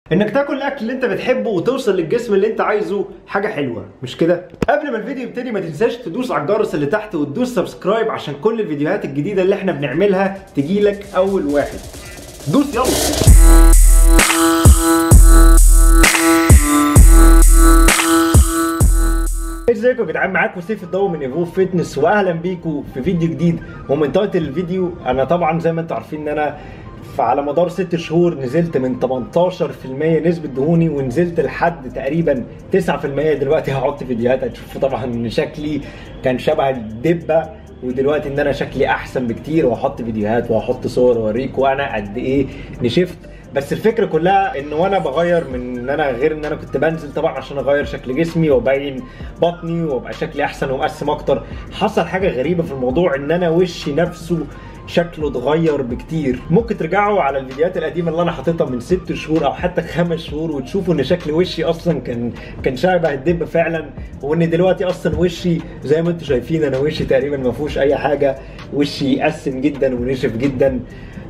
انك تاكل الاكل اللي انت بتحبه وتوصل للجسم اللي انت عايزه حاجه حلوه مش كده قبل ما الفيديو يبتدي ما تنساش تدوس على الجرس اللي تحت وتدوس سبسكرايب عشان كل الفيديوهات الجديده اللي احنا بنعملها تجيلك اول واحد دوس يلا ازيكم يا جدعان معاكم سيف الضوء من ايفو فيتنس واهلا بيكم في فيديو جديد ومن تايتل الفيديو انا طبعا زي ما انتم عارفين ان انا فعلى مدار ست شهور نزلت من 18% نسبة دهوني ونزلت لحد تقريبا 9% دلوقتي هحط فيديوهات هتشوفوا طبعا ان شكلي كان شبه الدبة ودلوقتي ان انا شكلي احسن بكتير وهحط فيديوهات وهحط صور واوريكم انا قد ايه نشفت بس الفكره كلها ان وانا بغير من ان انا غير ان انا كنت بنزل طبعا عشان اغير شكل جسمي وابين بطني وابقى شكلي احسن ومقسم اكتر حصل حاجه غريبه في الموضوع ان انا وشي نفسه شكله اتغير بكتير ممكن ترجعوا على الفيديوهات القديمه اللي انا حاططها من ست شهور او حتى خمس شهور وتشوفوا ان شكل وشي اصلا كان كان شبه الدب فعلا وان دلوقتي اصلا وشي زي ما انتم شايفين انا وشي تقريبا ما فيهوش اي حاجه وشي قسم جدا ونشف جدا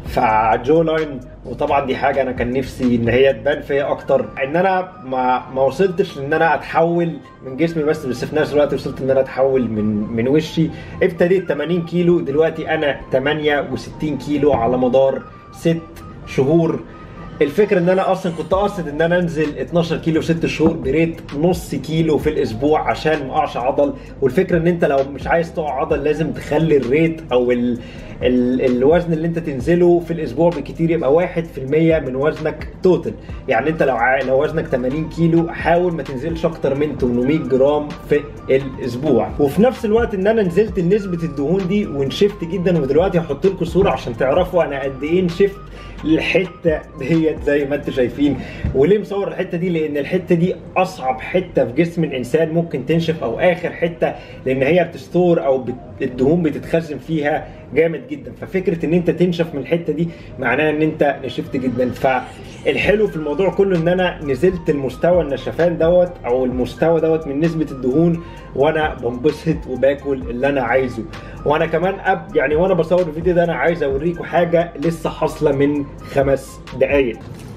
فجو لاين وطبعا دي حاجه انا كان نفسي ان هي تبان فيا اكتر ان انا ما ما وصلتش ان انا اتحول من جسمي بس بس في نفس الوقت وصلت ان انا اتحول من من وشي ابتديت 80 كيلو دلوقتي انا 68 كيلو على مدار ست شهور الفكرة ان انا اصلا كنت قاصد ان انا انزل 12 كيلو في 6 شهور بريت نص كيلو في الاسبوع عشان ما اقعش عضل والفكرة ان انت لو مش عايز تقع عضل لازم تخلي الريت او ال ال الوزن اللي انت تنزله في الاسبوع بكتير يبقى 1% من وزنك توتال يعني انت لو ع... لو وزنك 80 كيلو حاول ما تنزلش اكتر من 800 جرام في الاسبوع وفي نفس الوقت ان انا نزلت نسبة الدهون دي ونشفت جدا ودلوقتي هحط لكم صورة عشان تعرفوا انا قد ايه نشفت الحته ديت زي ما انتم شايفين وليه مصور الحته دي لان الحته دي اصعب حته في جسم الانسان ممكن تنشف او اخر حته لان هي بتستور او بت... الدهون بتتخزن فيها جامد جدا ففكره ان انت تنشف من الحته دي معناها ان انت نشفت جدا فالحلو في الموضوع كله ان انا نزلت المستوى النشفان دوت او المستوى دوت من نسبه الدهون وانا بنبسط وباكل اللي انا عايزه وانا كمان أب يعني وانا بصور الفيديو ده انا عايز اوريكم حاجه لسه حاصله من خمس دقايق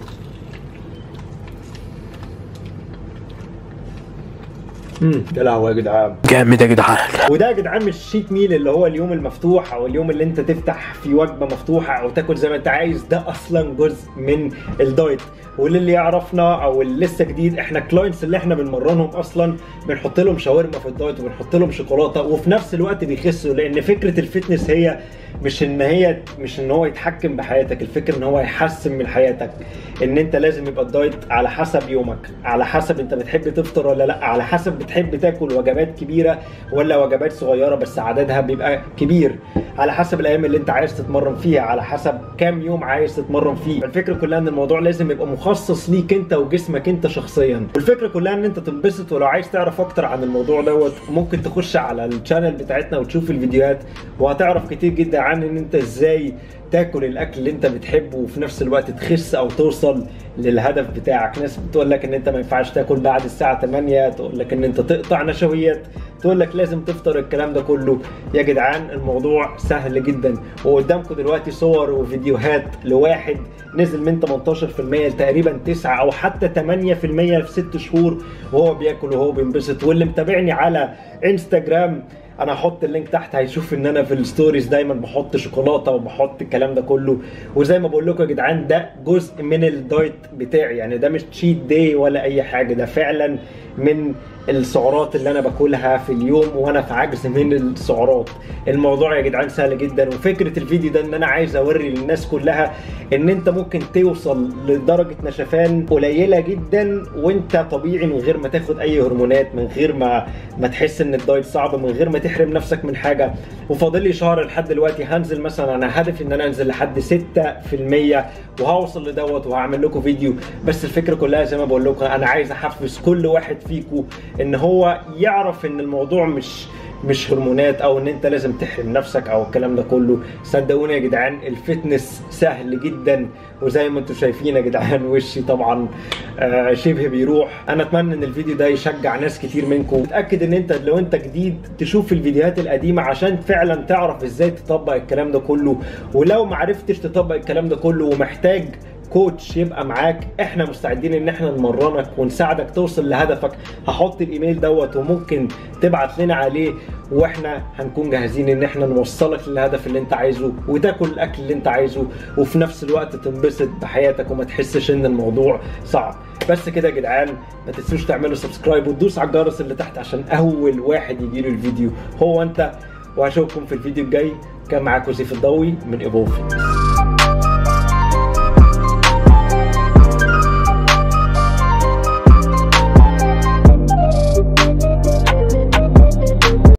امم يا لهوي يا جدعان جامد يا جدعان وده يا جدعان مش شيت ميل اللي هو اليوم المفتوح او اليوم اللي انت تفتح في وجبه مفتوحه او تاكل زي ما انت عايز ده اصلا جزء من الدايت واللي يعرفنا او اللي لسه جديد احنا كلاينتس اللي احنا بنمرنهم اصلا بنحط لهم شاورما في الدايت وبنحط لهم شوكولاته وفي نفس الوقت بيخسوا لان فكره الفتنس هي مش ان هي مش ان هو يتحكم بحياتك الفكره ان هو يحسن من حياتك ان انت لازم يبقى الدايت على حسب يومك على حسب انت بتحب تفطر ولا لا على حسب بتحب تاكل وجبات كبيره ولا وجبات صغيره بس عددها بيبقى كبير على حسب الايام اللي انت عايز تتمرن فيها على حسب كام يوم عايز تتمرن فيه الفكره كلها ان الموضوع لازم يبقى مخصص ليك انت وجسمك انت شخصيا والفكره كلها ان انت تنبسط ولو عايز تعرف اكتر عن الموضوع دوت ممكن تخش على الشانل بتاعتنا وتشوف الفيديوهات وهتعرف كتير جدا عن ان انت ازاي تاكل الاكل اللي انت بتحبه وفي نفس الوقت تخس او توصل للهدف بتاعك ناس بتقول لك ان انت ما ينفعش تاكل بعد الساعه 8 تقول لك ان انت تقطع نشويات تقول لك لازم تفطر الكلام ده كله يا جدعان الموضوع سهل جدا وقدامكم دلوقتي صور وفيديوهات لواحد نزل من 18% لتقريبا 9 او حتى 8% في 6 شهور وهو بياكل وهو بينبسط واللي متابعني على انستجرام انا هحط اللينك تحت هيشوف ان انا في الستوريز دايما بحط شوكولاته وبحط الكلام ده كله وزي ما بقول لكم يا جدعان ده جزء من الدايت بتاعي يعني ده مش تشيت داي ولا اي حاجه ده فعلا من السعرات اللي انا باكلها في اليوم وانا في عجز من السعرات الموضوع يا جدعان سهل جدا وفكره الفيديو ده ان انا عايز اوري للناس كلها ان انت ممكن توصل لدرجه نشفان قليله جدا وانت طبيعي من غير ما تاخد اي هرمونات من غير ما ما تحس ان الدايت صعب من غير ما تحرم نفسك من حاجه وفاضل لي شهر لحد دلوقتي هنزل مثلا انا هدفي ان انا انزل لحد 6% وهوصل لدوت وهعمل لكم فيديو بس الفكره كلها زي ما بقول لكم انا عايز احفز كل واحد فيكم ان هو يعرف ان الموضوع مش مش هرمونات او ان انت لازم تحرم نفسك او الكلام ده كله صدقوني يا جدعان الفتنس سهل جدا وزي ما انتم شايفين يا جدعان وشي طبعا آه شبه بيروح انا اتمنى ان الفيديو ده يشجع ناس كتير منكم اتاكد ان انت لو انت جديد تشوف الفيديوهات القديمه عشان فعلا تعرف ازاي تطبق الكلام ده كله ولو ما عرفتش تطبق الكلام ده كله ومحتاج كوتش يبقى معاك احنا مستعدين ان احنا نمرنك ونساعدك توصل لهدفك هحط الايميل دوت وممكن تبعت لنا عليه واحنا هنكون جاهزين ان احنا نوصلك للهدف اللي انت عايزه وتاكل الاكل اللي انت عايزه وفي نفس الوقت تنبسط بحياتك وما تحسش ان الموضوع صعب بس كده يا جدعان ما تنسوش تعملوا سبسكرايب وتدوس على الجرس اللي تحت عشان اول واحد يجيله الفيديو هو انت وهشوفكم في الفيديو الجاي كان معاكم سيف الضوي من ايفوفي